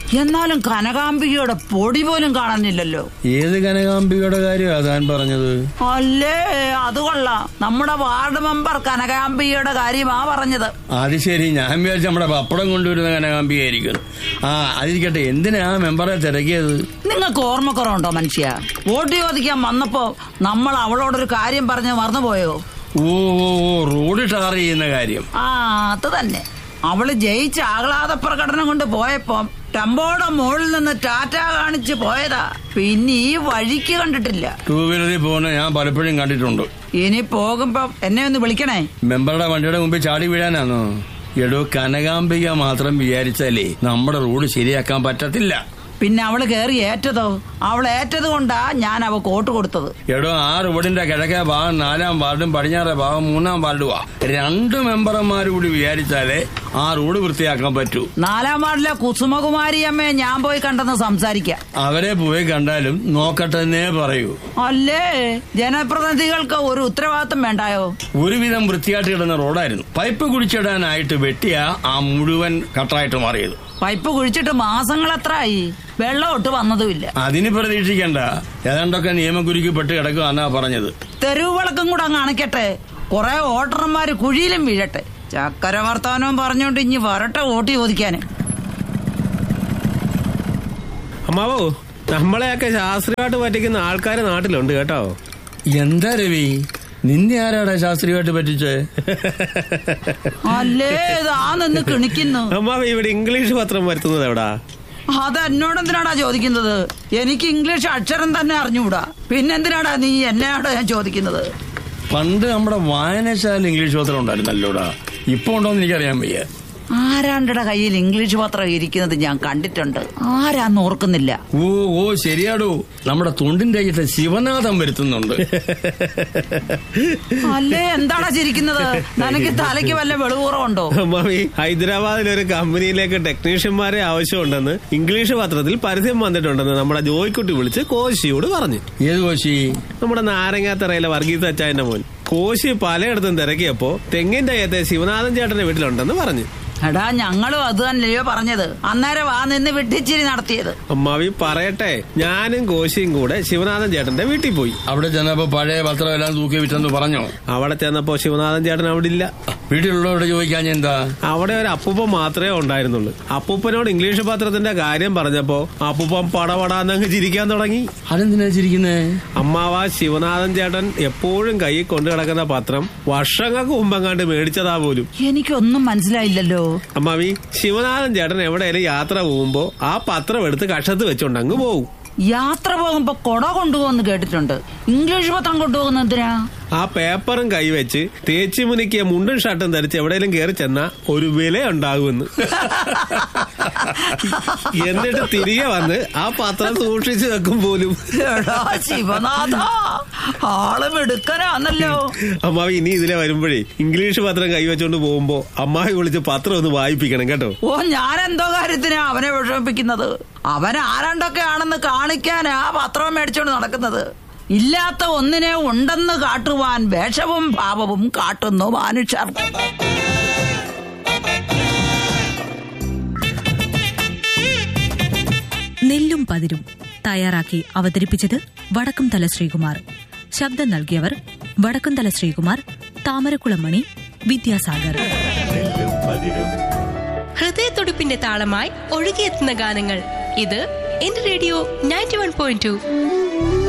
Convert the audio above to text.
എന്നാലും കനകാംബികയുടെ പൊടി പോലും കാണുന്നില്ലല്ലോ ഏത് കനകാംബികയുടെ കാര്യമാ താൻ പറഞ്ഞത് അല്ലേ അത് കൊള്ളാം നമ്മുടെ വാർഡ് മെമ്പർ കനകാംബികയുടെ കാര്യമാ പറഞ്ഞത് അത് ശരി ഞാൻ വിചാരിച്ച നമ്മുടെ പപ്പടം കൊണ്ടുവരുന്ന കനകാംബികയായിരിക്കും ആ അതിരിക്കട്ടെ എന്തിനാ ആ മെമ്പറെ തിരക്കിയത് നിങ്ങൾക്ക് ഓർമ്മക്കുറവുണ്ടോ മനുഷ്യ വോട്ട് ചോദിക്കാൻ വന്നപ്പോ നമ്മൾ അവളോടൊരു കാര്യം പറഞ്ഞ് മറന്നുപോയോ ഓ ഓ ഓ റോഡ് ടാർ ചെയ്യുന്ന കാര്യം ആ അത് തന്നെ അവള് ജയിച്ച ആഹ്ലാദ പ്രകടനം കൊണ്ട് പോയപ്പോ ടെമ്പോടെ മുകളിൽ നിന്ന് ടാറ്റ കാണിച്ച് പോയതാ പിന്നെ ഈ വഴിക്ക് കണ്ടിട്ടില്ല ടൂ വീലറിൽ പോകുന്ന ഞാൻ പലപ്പോഴും കണ്ടിട്ടുണ്ട് ഇനി പോകുമ്പോ എന്നെ ഒന്ന് വിളിക്കണേ മെമ്പറുടെ വണ്ടിയുടെ മുമ്പിൽ ചാടി വീഴാനാണോ എടോ കനകാംബിക മാത്രം വിചാരിച്ചാലേ നമ്മുടെ റോഡ് ശരിയാക്കാൻ പറ്റത്തില്ല പിന്നെ അവള് കേറി ഏറ്റതോ അവൾ ഏറ്റത് കൊണ്ടാ ഞാൻ അവ കോട്ട് കൊടുത്തത് എടോ ആ റോഡിന്റെ കിഴക്കേ ഭാഗം നാലാം വാർഡും പടിഞ്ഞാറേ ഭാഗം മൂന്നാം വാർഡുവാ രണ്ട് മെമ്പർമാർ കൂടി വിചാരിച്ചാലേ ആ റോഡ് വൃത്തിയാക്കാൻ പറ്റൂ നാലാം വാർഡിലെ കുസുമകുമാരി അമ്മയെ ഞാൻ പോയി കണ്ടെന്ന് സംസാരിക്കാം അവരെ പോയി കണ്ടാലും നോക്കട്ടെന്നേ പറയൂ അല്ലേ ജനപ്രതിനിധികൾക്ക് ഒരു ഉത്തരവാദിത്വം വേണ്ടായോ ഒരുവിധം വൃത്തിയായിട്ട് കിടന്ന റോഡായിരുന്നു പൈപ്പ് കുടിച്ചിടാനായിട്ട് വെട്ടിയ ആ മുഴുവൻ കട്ടായിട്ട് മാറിയത് പൈപ്പ് കുഴിച്ചിട്ട് മാസങ്ങൾ എത്രയായി വെള്ളം ഒട്ട് വന്നതുമില്ല അതിന് പ്രതീക്ഷിക്കണ്ട ഏതാണ്ടൊക്കെ നിയമക്കുരുക്കി പെട്ട് കിടക്കുകയെന്നാ പറഞ്ഞത് തെരുവ് വിളക്കും കൂടെ അങ്ങ് അണയ്ക്കട്ടെ കുറെ വോട്ടർമാര് കുഴിയിലും വീഴട്ടെ ചക്കര വർത്തമാനവും പറഞ്ഞോണ്ട് ഇനി വരട്ടെ വോട്ട് ചോദിക്കാന് അമ്മാവോ നമ്മളെയൊക്കെ ശാസ്ത്രീയമായിട്ട് പറ്റിക്കുന്ന ആൾക്കാർ നാട്ടിലുണ്ട് കേട്ടോ എന്താ രവി നിന്നെ ആരാടാ ശാസ്ത്രീയമായിട്ട് പറ്റിച്ചേ അല്ലേ ഇതാ നിന്ന് കിണിക്കുന്നു അമ്മാവ ഇവിടെ ഇംഗ്ലീഷ് പത്രം വരുത്തുന്നത് എവിടാ അത് എന്നോടെന്തിനാടാ ചോദിക്കുന്നത് എനിക്ക് ഇംഗ്ലീഷ് അക്ഷരം തന്നെ അറിഞ്ഞുകൂടാ പിന്നെന്തിനാടാ നീ എന്നോടാ ഞാൻ ചോദിക്കുന്നത് പണ്ട് നമ്മുടെ വായനശാല ഇംഗ്ലീഷ് പത്രം ഉണ്ടായിരുന്നല്ലോടാ ഇപ്പൊ ഉണ്ടോന്ന് എനിക്കറിയാൻ വയ്യ ആരാണ്ടയുടെ കയ്യിൽ ഇംഗ്ലീഷ് പത്രം ഇരിക്കുന്നത് ഞാൻ കണ്ടിട്ടുണ്ട് ആരാന്ന് ഓർക്കുന്നില്ല ഓ ഓ ശരിയാടോ നമ്മുടെ തൊണ്ടിന്റെ അയ്യത്തെ ശിവനാഥം വരുത്തുന്നുണ്ട് അല്ലേ എന്താടാ ചിരിക്കുന്നത് നിനക്ക് തലയ്ക്ക് വല്ല വെളുകൂറമുണ്ടോ അമ്മാവി ഹൈദരാബാദിൽ ഒരു കമ്പനിയിലേക്ക് ടെക്നീഷ്യന്മാരെ ആവശ്യമുണ്ടെന്ന് ഇംഗ്ലീഷ് പത്രത്തിൽ പരസ്യം വന്നിട്ടുണ്ടെന്ന് നമ്മുടെ ജോയ്ക്കുട്ടി വിളിച്ച് കോശിയോട് പറഞ്ഞു ഏത് കോശി നമ്മുടെ നാരങ്ങാത്തറയിലെ വർഗീസ് അച്ചായന്റെ മോൻ കോശി പലയിടത്തും തിരക്കിയപ്പോ തെങ്ങിന്റെ അയ്യത്തെ ശിവനാഥൻ ചേട്ടന്റെ വീട്ടിലുണ്ടെന്ന് പറഞ്ഞു എടാ ഞങ്ങളും അത് തന്നെയോ പറഞ്ഞത് അന്നേരം ആ നിന്ന് വിട്ടിച്ചിരി നടത്തിയത് അമ്മാവി പറയട്ടെ ഞാനും കോശിയും കൂടെ ശിവനാഥൻ ചേട്ടന്റെ വീട്ടിൽ പോയി അവിടെ ചെന്നപ്പോ പഴയ പത്രം എല്ലാം തൂക്കി വിറ്റെന്ന് പറഞ്ഞോ അവിടെ ചെന്നപ്പോ ശിവനാഥൻ ചേട്ടൻ അവിടെ ഇല്ല വീട്ടിലുള്ളവരോട് ചോദിക്കാൻ എന്താ അവിടെ ഒരു അപ്പൂപ്പൻ മാത്രമേ ഉണ്ടായിരുന്നുള്ളൂ അപ്പൂപ്പനോട് ഇംഗ്ലീഷ് പത്രത്തിന്റെ കാര്യം പറഞ്ഞപ്പോ അപ്പൂപ്പൻ പടപടാന്നങ്ങ് ചിരിക്കാൻ തുടങ്ങി അതെന്തിനാ ചിരിക്കുന്നേ അമ്മാവ ശിവനാഥൻ ചേട്ടൻ എപ്പോഴും കൈ കൊണ്ടു കിടക്കുന്ന പത്രം വർഷങ്ങൾക്ക് മുമ്പെങ്ങാണ്ട് മേടിച്ചതാ പോലും എനിക്കൊന്നും മനസ്സിലായില്ലല്ലോ അമ്മാവി ശിവനാഥൻ ചേട്ടൻ എവിടെയെങ്കിലും യാത്ര പോകുമ്പോ ആ പത്രം എടുത്ത് കഷത്ത് വെച്ചോണ്ട് അങ്ങ് പോകും യാത്ര പോകുമ്പോ കൊട കൊണ്ടുപോകുന്നു കേട്ടിട്ടുണ്ട് ഇംഗ്ലീഷ് പത്രം കൊണ്ടുപോകുന്ന എന്തിനാ ആ പേപ്പറും കൈവച്ച് തേച്ചു മുനിക്കിയ മുണ്ടും ഷർട്ടും ധരിച്ച് എവിടെയെങ്കിലും കയറി ചെന്ന ഒരു വില ഉണ്ടാകുമെന്ന് എന്നിട്ട് തിരികെ വന്ന് ആ പത്രം സൂക്ഷിച്ചു വെക്കും പോലും എടാ ശിവനാഥ ആള് മിടുക്കനാന്നല്ലോ അമ്മാവി ഇനി ഇതിലെ വരുമ്പോഴേ ഇംഗ്ലീഷ് പത്രം കൈവച്ചോണ്ട് പോകുമ്പോ അമ്മാവി വിളിച്ച് പത്രം ഒന്ന് വായിപ്പിക്കണം കേട്ടോ ഓ ഞാൻ എന്തോ കാര്യത്തിനാ അവനെ വിഷമിപ്പിക്കുന്നത് അവൻ ആരാണ്ടൊക്കെ ആണെന്ന് കാണിക്കാനാ പത്രം മേടിച്ചോണ്ട് നടക്കുന്നത് ഇല്ലാത്ത ഒന്നിനെ ഉണ്ടെന്ന് കാട്ടുവാൻ വേഷവും ഭാവവും കാട്ടുന്നു മനുഷ്യർ നെല്ലും പതിരും തയ്യാറാക്കി അവതരിപ്പിച്ചത് വടക്കുംതല ശ്രീകുമാർ ശബ്ദം നൽകിയവർ വടക്കുംതല ശ്രീകുമാർ താമരക്കുളം മണി വിദ്യാസാഗർ ഹൃദയത്തുടിപ്പിന്റെ താളമായി ഒഴുകിയെത്തുന്ന ഗാനങ്ങൾ ഇത് എന്റെ radio ninety one point to